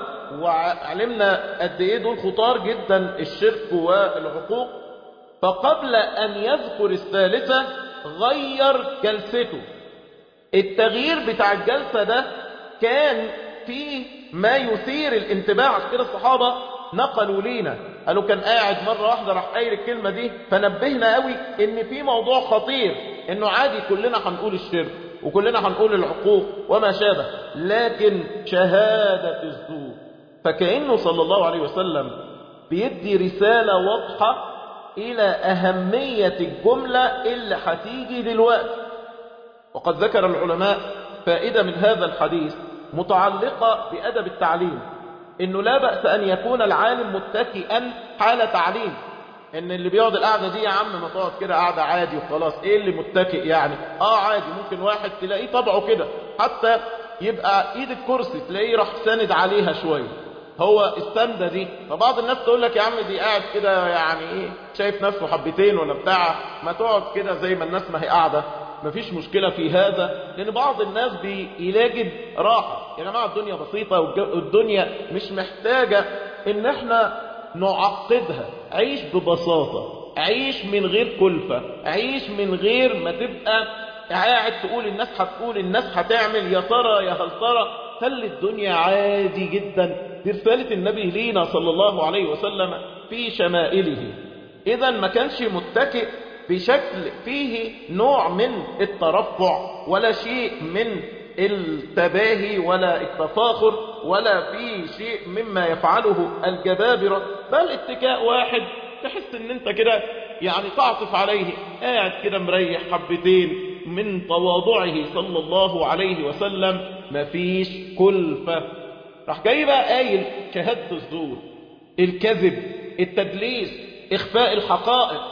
وعلمنا قد ايه دول خطار جدا الشرك والعقوق فقبل أن يذكر الثالثة غير جلسته التغيير بتاع الجلسة ده كان فيه ما يثير الانتباه عشان كده الصحابة نقلوا لينا قالوا كان قاعد مرة واحدة راح قايل الكلمة دي فنبهنا قوي ان في موضوع خطير انه عادي كلنا هنقول الشرك وكلنا هنقول العقوق وما شابه لكن شهادة الزور فكأنه صلى الله عليه وسلم بيدي رسالة واضحة إلى أهمية الجملة اللي هتيجي دلوقتي وقد ذكر العلماء فائدة من هذا الحديث متعلقة بأدب التعليم إنه لا بأس أن يكون العالم متكئا حال تعليم إن اللي بيقعد القعدة دي يا عم ما تقعد كده قعدة عادي وخلاص إيه اللي متكئ يعني آه عادي ممكن واحد تلاقيه طبعه كده حتى يبقى إيد الكرسي تلاقيه راح ساند عليها شوية هو استندى دي فبعض الناس تقول لك يا عم دي قاعد كده يعني ايه شايف نفسه حبتين ولا بتاع ما تقعد كده زي ما الناس ما هي قاعده مفيش مشكلة في هذا لأن بعض الناس بيلاجد راحة يا جماعة الدنيا بسيطة والدنيا مش محتاجة إن احنا نعقدها عيش ببساطة عيش من غير كلفة عيش من غير ما تبقى قاعد تقول الناس هتقول الناس هتعمل يا ترى يا هل ترى خلي الدنيا عادي جدا دي رسالة النبي لينا صلى الله عليه وسلم في شمائله إذا ما كانش متكئ بشكل فيه نوع من الترفع ولا شيء من التباهي ولا التفاخر ولا في شيء مما يفعله الجبابرة بل اتكاء واحد تحس ان انت كده يعني تعطف عليه قاعد كده مريح حبتين من تواضعه صلى الله عليه وسلم مفيش كلفة راح جاي بقى قايل شهادة الزور الكذب التدليس إخفاء الحقائق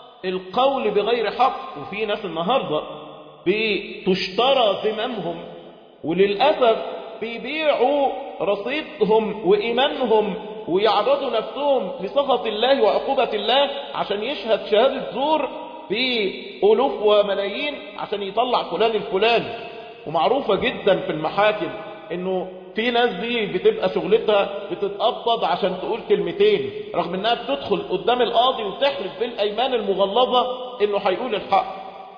القول بغير حق وفي ناس النهاردة بتشترى ذممهم وللأسف بيبيعوا رصيدهم وإيمانهم ويعرضوا نفسهم لسخط الله وعقوبة الله عشان يشهد شهادة زور بألوف وملايين عشان يطلع فلان الفلاني ومعروفة جدا في المحاكم انه في ناس دي بتبقى شغلتها بتتقبض عشان تقول كلمتين رغم انها بتدخل قدام القاضي وتحلف بالايمان المغلظة انه هيقول الحق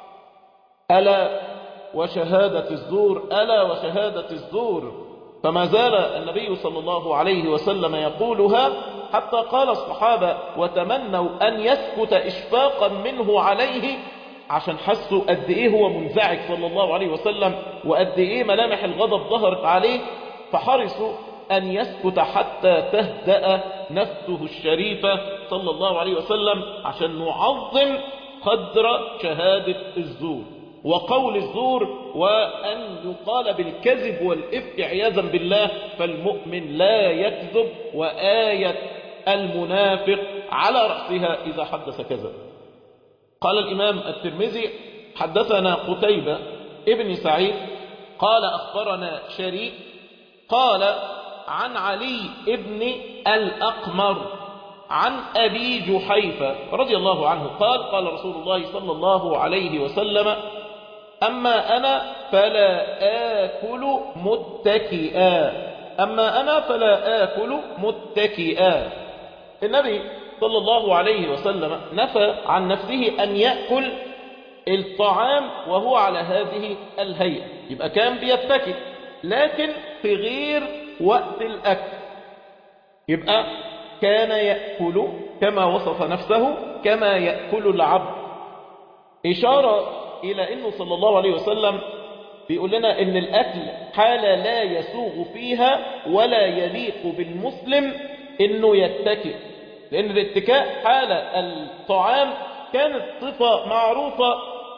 ألا وشهادة الزور ألا وشهادة الزور فما زال النبي صلى الله عليه وسلم يقولها حتى قال الصحابة وتمنوا أن يسكت إشفاقا منه عليه عشان حسوا قد إيه هو منزعج صلى الله عليه وسلم وقد إيه ملامح الغضب ظهرت عليه فحرصوا أن يسكت حتى تهدأ نفسه الشريفة صلى الله عليه وسلم عشان نعظم قدر شهادة الزور وقول الزور وأن يقال بالكذب والإفك عياذا بالله فالمؤمن لا يكذب وآية المنافق على رأسها إذا حدث كذب قال الإمام الترمذي حدثنا قتيبة ابن سعيد قال أخبرنا شريك قال عن علي ابن الأقمر عن أبي جحيفة رضي الله عنه قال قال رسول الله صلى الله عليه وسلم أما أنا فلا آكل متكئا أما أنا فلا آكل متكئا النبي صلى الله عليه وسلم نفى عن نفسه أن يأكل الطعام وهو على هذه الهيئة يبقى كان بيتكئ لكن في غير وقت الأكل يبقى كان يأكل كما وصف نفسه كما يأكل العبد إشارة إلى أنه صلى الله عليه وسلم بيقول لنا أن الأكل حالة لا يسوغ فيها ولا يليق بالمسلم أنه يتكئ لأن الاتكاء حالة الطعام كانت صفة معروفة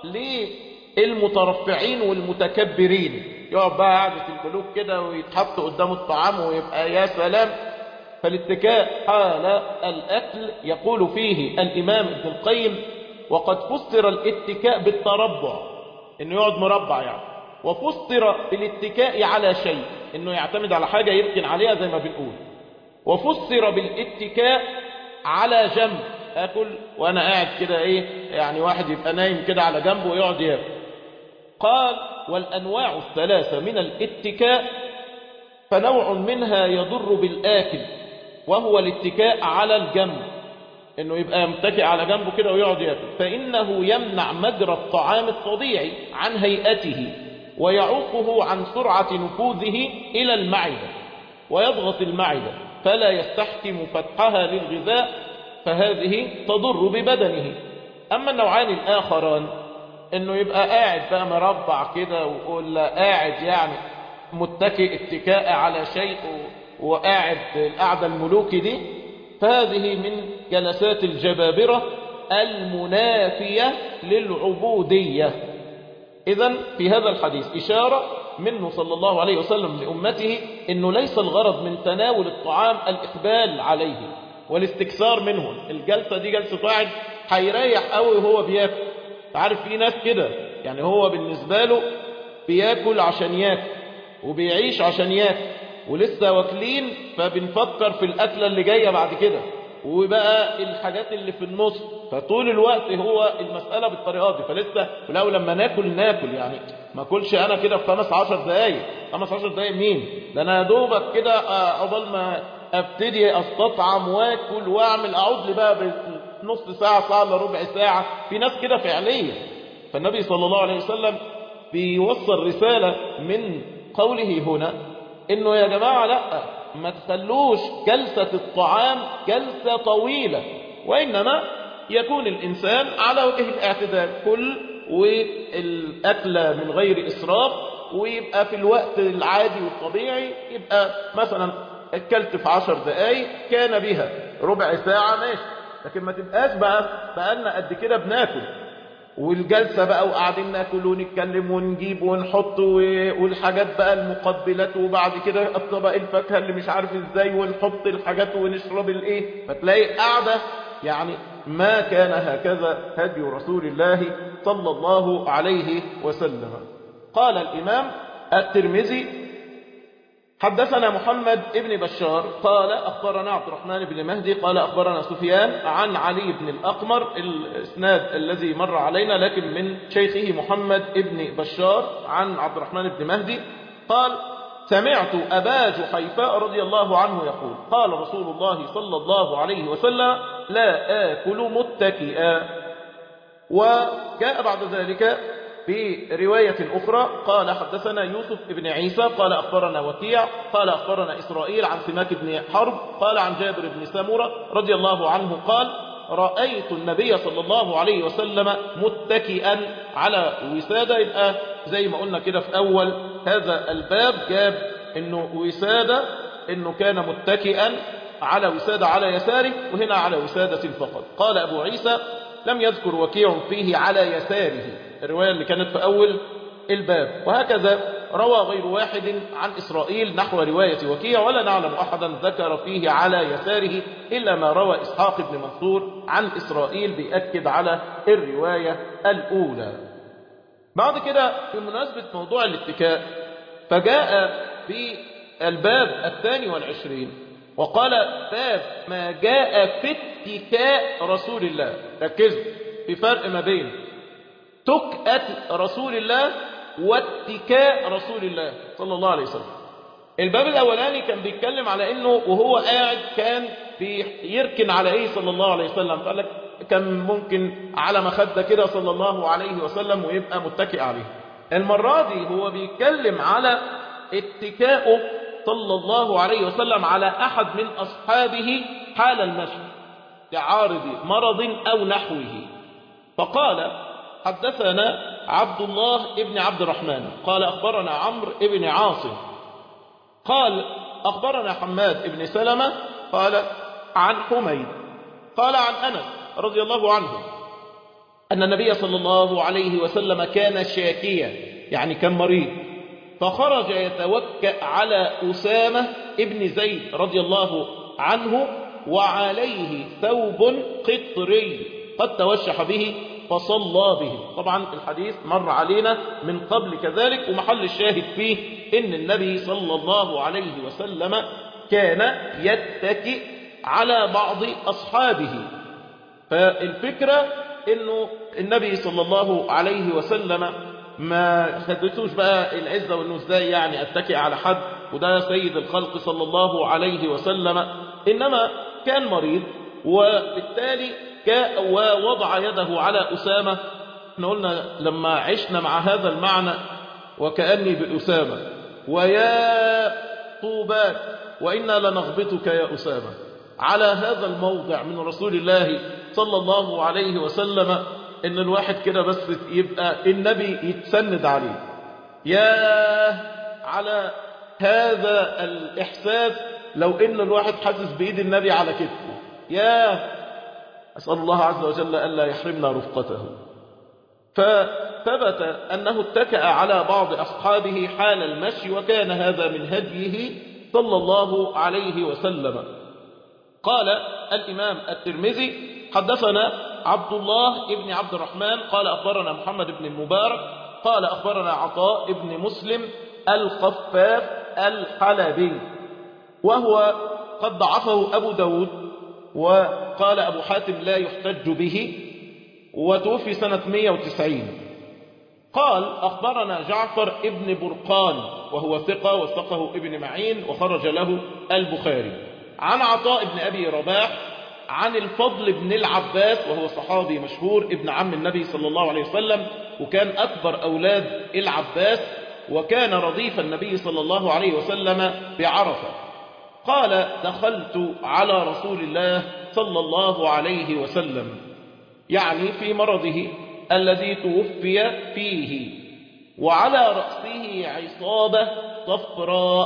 للمترفعين والمتكبرين يقعد بقى قعدة الملوك كده ويتحط قدامه الطعام ويبقى يا سلام فالاتكاء حال الأكل يقول فيه الإمام ابن القيم وقد فسر الاتكاء بالتربع انه يقعد مربع يعني وفسر بالاتكاء على شيء انه يعتمد على حاجة يركن عليها زي ما بنقول وفسر بالاتكاء على جنب اكل وانا قاعد كده ايه يعني واحد يبقى نايم كده على جنبه ويقعد ياكل قال والانواع الثلاثة من الاتكاء فنوع منها يضر بالاكل وهو الاتكاء على الجنب انه يبقى متكئ على جنبه كده ويقعد ياكل فانه يمنع مجرى الطعام الطبيعي عن هيئته ويعوقه عن سرعة نفوذه الى المعدة ويضغط المعدة فلا يستحكم فتحها للغذاء فهذه تضر ببدنه اما النوعان الاخران انه يبقى قاعد بقى مربع كده ولا قاعد يعني متكئ اتكاء على شيء وقاعد القعدة الملوكي دي فهذه من جلسات الجبابرة المنافية للعبودية إذا في هذا الحديث إشارة منه صلى الله عليه وسلم لأمته أنه ليس الغرض من تناول الطعام الإقبال عليه والاستكثار منه الجلسة دي جلسة واحد هيريح قوي وهو بياكل عارف في ناس كده يعني هو بالنسبة له بياكل عشان ياكل وبيعيش عشان ياكل ولسه واكلين فبنفكر في الأكلة اللي جاية بعد كده وبقى الحاجات اللي في النص فطول الوقت هو المسألة بالطريقة دي فلسه ولو لما ناكل ناكل يعني ما كلش انا كده في خمس عشر دقايق خمس عشر دقايق مين ده انا دوبك كده عقبال ما ابتدي استطعم واكل واعمل اقعد لي بقى نص ساعة ساعة الا ربع ساعة في ناس كده فعليا فالنبي صلى الله عليه وسلم بيوصل رسالة من قوله هنا انه يا جماعة لا ما تخلوش جلسة الطعام جلسة طويلة وإنما يكون الإنسان على وجه الاعتدال كل والأكل من غير إسراف ويبقى في الوقت العادي والطبيعي يبقى مثلا اكلت في عشر دقايق كان بها ربع ساعة ماشي لكن ما تبقاش بقى بقالنا قد كده بناكل والجلسة بقى وقاعدين ناكل ونتكلم ونجيب ونحط والحاجات بقى المقبلات وبعد كده الطبق الفاكهة اللي مش عارف ازاي ونحط الحاجات ونشرب الايه فتلاقي قاعدة يعني ما كان هكذا هدي رسول الله صلى الله عليه وسلم قال الإمام الترمذي حدثنا محمد ابن بشار قال أخبرنا عبد الرحمن بن مهدي قال أخبرنا سفيان عن علي بن الأقمر الإسناد الذي مر علينا لكن من شيخه محمد ابن بشار عن عبد الرحمن بن مهدي قال سمعت أبا جحيفاء رضي الله عنه يقول قال رسول الله صلى الله عليه وسلم لا آكل متكئا وجاء بعد ذلك في رواية أخرى قال حدثنا يوسف بن عيسى قال أخبرنا وكيع قال أخبرنا إسرائيل عن سماك بن حرب قال عن جابر بن سامورة رضي الله عنه قال رأيت النبي صلى الله عليه وسلم متكئا على وسادة يبقى زي ما قلنا كده في أول هذا الباب جاب إنه وسادة إنه كان متكئا على وسادة على يساره وهنا على وسادة فقط قال أبو عيسى لم يذكر وكيع فيه على يساره الرواية اللي كانت في أول الباب وهكذا روى غير واحد عن إسرائيل نحو رواية وكيع ولا نعلم أحدا ذكر فيه على يساره إلا ما روى إسحاق بن منصور عن إسرائيل بيأكد على الرواية الأولى بعد كده بمناسبة موضوع الاتكاء فجاء في الباب الثاني والعشرين وقال باب ما جاء في اتكاء رسول الله ركزوا في فرق ما بين تكأة رسول الله واتكاء رسول الله صلى الله عليه وسلم الباب الأولاني كان بيتكلم على أنه وهو قاعد كان بيركن على إيه صلى الله عليه وسلم قال لك كان ممكن على مخدة كده صلى الله عليه وسلم ويبقى متكئ عليه المرة دي هو بيتكلم على اتكاؤه صلى الله عليه وسلم على أحد من أصحابه حال المشي لعارض مرض أو نحوه فقال حدثنا عبد الله ابن عبد الرحمن قال أخبرنا عمرو ابن عاصم قال أخبرنا حماد ابن سلمة قال عن حميد قال عن أنس رضي الله عنه أن النبي صلى الله عليه وسلم كان شاكيا يعني كان مريض فخرج يتوكأ على أسامة ابن زيد رضي الله عنه وعليه ثوب قطري قد توشح به فصلى به طبعا الحديث مر علينا من قبل كذلك ومحل الشاهد فيه إن النبي صلى الله عليه وسلم كان يتكئ على بعض أصحابه فالفكرة انه النبي صلى الله عليه وسلم ما خدتوش بقى العزة وانه ازاي يعني اتكئ على حد وده سيد الخلق صلى الله عليه وسلم انما كان مريض وبالتالي ووضع يده على أسامة احنا قلنا لما عشنا مع هذا المعنى وكأني بأسامة ويا طوباك وإنا لنغبطك يا أسامة على هذا الموضع من رسول الله صلى الله عليه وسلم ان الواحد كده بس يبقى النبي يتسند عليه يا على هذا الإحساس لو ان الواحد حاسس بإيد النبي على كتفه يا أسأل الله عز وجل ألا يحرمنا رفقته فثبت أنه اتكأ على بعض أصحابه حال المشي وكان هذا من هديه صلى الله عليه وسلم قال الإمام الترمذي حدثنا عبد الله ابن عبد الرحمن قال أخبرنا محمد بن المبارك قال أخبرنا عطاء ابن مسلم الخفاف الحلبي وهو قد ضعفه أبو داود وقال أبو حاتم لا يحتج به وتوفي سنة 190 قال أخبرنا جعفر ابن برقان وهو ثقة وثقه ابن معين وخرج له البخاري عن عطاء بن أبي رباح عن الفضل بن العباس وهو صحابي مشهور ابن عم النبي صلى الله عليه وسلم وكان أكبر أولاد العباس وكان رضيف النبي صلى الله عليه وسلم بعرفة قال دخلت على رسول الله صلى الله عليه وسلم يعني في مرضه الذي توفي فيه وعلى رأسه عصابة صفراء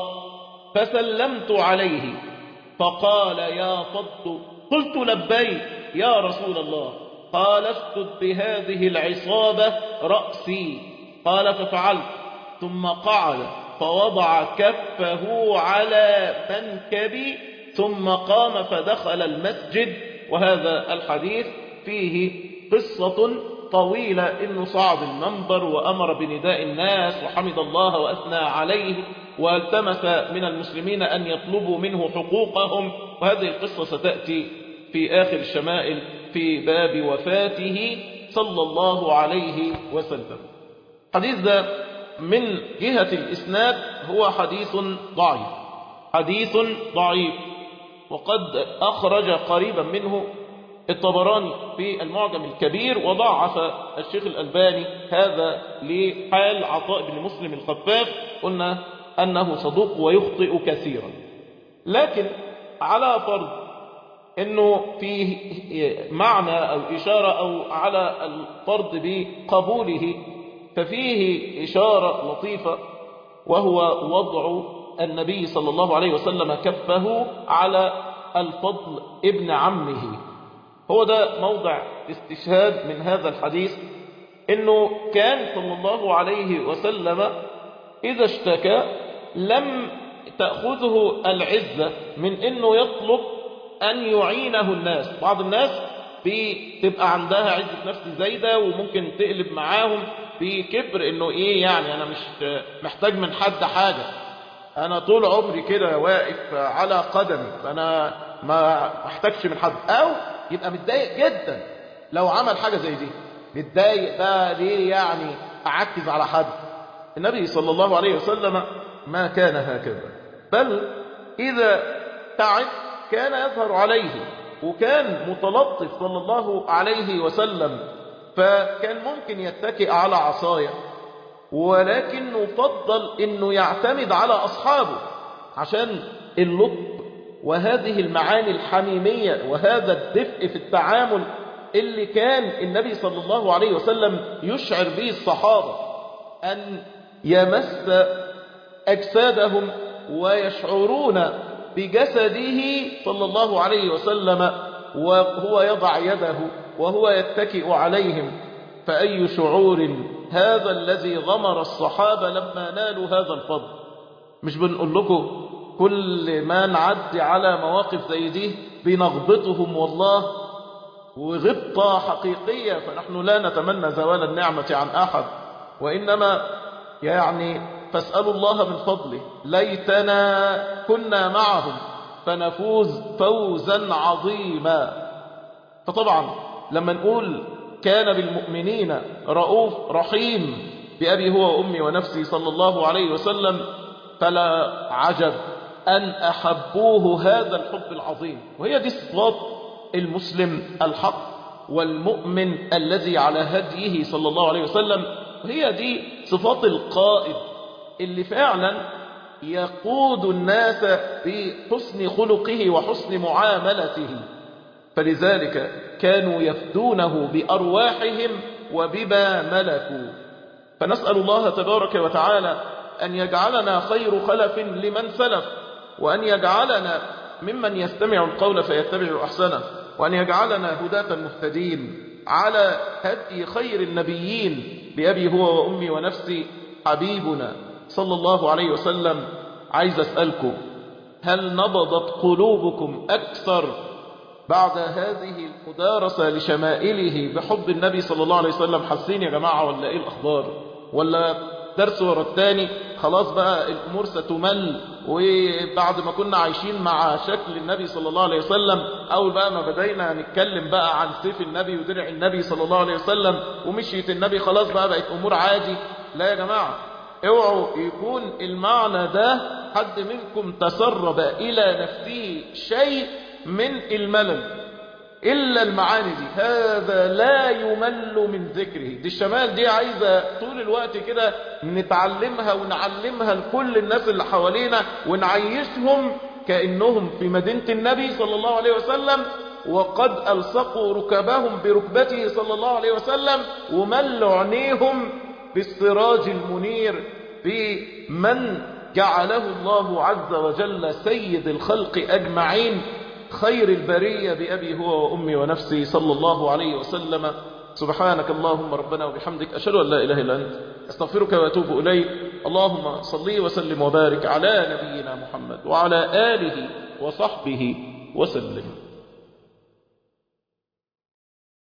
فسلمت عليه فقال يا فضل قلت لبيك يا رسول الله قال اسجد بهذه العصابة رأسي قال ففعلت ثم قعد فوضع كفه على منكبي ثم قام فدخل المسجد وهذا الحديث فيه قصة طويلة إنه صعد المنبر وأمر بنداء الناس وحمد الله وأثنى عليه والتمس من المسلمين أن يطلبوا منه حقوقهم وهذه القصة ستأتي في آخر الشمائل في باب وفاته صلى الله عليه وسلم حديث ده من جهة الإسناد هو حديث ضعيف حديث ضعيف وقد أخرج قريبا منه الطبراني في المعجم الكبير وضعف الشيخ الألباني هذا لحال عطاء بن مسلم الخفاف قلنا أنه صدوق ويخطئ كثيرا لكن على فرض أنه فيه معنى أو إشارة أو على الفرض بقبوله ففيه إشارة لطيفة وهو وضع النبي صلى الله عليه وسلم كفه على الفضل ابن عمه هو ده موضع استشهاد من هذا الحديث انه كان صلى الله عليه وسلم اذا اشتكى لم تأخذه العزة من انه يطلب ان يعينه الناس بعض الناس بتبقى عندها عزة نفس زايدة وممكن تقلب معاهم بكبر انه ايه يعني انا مش محتاج من حد حاجة أنا طول عمري كده واقف على قدمي فأنا ما احتاجش من حد أو يبقى متضايق جدا لو عمل حاجة زي دي متضايق ده ليه يعني أعكز على حد النبي صلى الله عليه وسلم ما كان هكذا بل إذا تعب كان يظهر عليه وكان متلطف صلى الله عليه وسلم فكان ممكن يتكئ على عصايه ولكن نفضل انه يعتمد على اصحابه عشان اللطف وهذه المعاني الحميمية وهذا الدفء في التعامل اللي كان النبي صلى الله عليه وسلم يشعر به الصحابة أن يمس أجسادهم ويشعرون بجسده صلى الله عليه وسلم وهو يضع يده وهو يتكئ عليهم فأي شعور هذا الذي غمر الصحابة لما نالوا هذا الفضل مش بنقول لكم كل ما نعدي على مواقف زي دي بنغبطهم والله وغبطة حقيقية فنحن لا نتمنى زوال النعمة عن أحد وإنما يعني فاسألوا الله من فضله ليتنا كنا معهم فنفوز فوزا عظيما فطبعا لما نقول كان بالمؤمنين رؤوف رحيم بأبي هو وأمي ونفسي صلى الله عليه وسلم فلا عجب أن أحبوه هذا الحب العظيم وهي دي صفات المسلم الحق والمؤمن الذي على هديه صلى الله عليه وسلم وهي دي صفات القائد اللي فعلا يقود الناس بحسن خلقه وحسن معاملته فلذلك كانوا يفدونه بأرواحهم وبما ملكوا فنسأل الله تبارك وتعالى أن يجعلنا خير خلف لمن سلف وأن يجعلنا ممن يستمع القول فيتبع أحسنه وأن يجعلنا هداة مهتدين على هدي خير النبيين بأبي هو وأمي ونفسي حبيبنا صلى الله عليه وسلم عايز أسألكم هل نبضت قلوبكم أكثر بعد هذه المدارسة لشمائله بحب النبي صلى الله عليه وسلم حاسين يا جماعة ولا إيه الأخبار ولا درس ورا الثاني خلاص بقى الأمور ستمل وبعد ما كنا عايشين مع شكل النبي صلى الله عليه وسلم أول بقى ما بدينا نتكلم بقى عن سيف النبي ودرع النبي صلى الله عليه وسلم ومشيت النبي خلاص بقى بقت أمور عادي لا يا جماعة اوعوا يكون المعنى ده حد منكم تسرب إلى نفسه شيء من الملل إلا المعاني دي هذا لا يمل من ذكره دي الشمال دي عايزة طول الوقت كده نتعلمها ونعلمها لكل الناس اللي حوالينا ونعيشهم كأنهم في مدينة النبي صلى الله عليه وسلم وقد ألصقوا ركبهم بركبته صلى الله عليه وسلم وملوا عينيهم بالسراج المنير في من جعله الله عز وجل سيد الخلق أجمعين خير البرية بأبي هو وأمي ونفسي صلى الله عليه وسلم سبحانك اللهم ربنا وبحمدك أشهد أن لا إله إلا أنت أستغفرك وأتوب إليك اللهم صلي وسلم وبارك على نبينا محمد وعلى آله وصحبه وسلم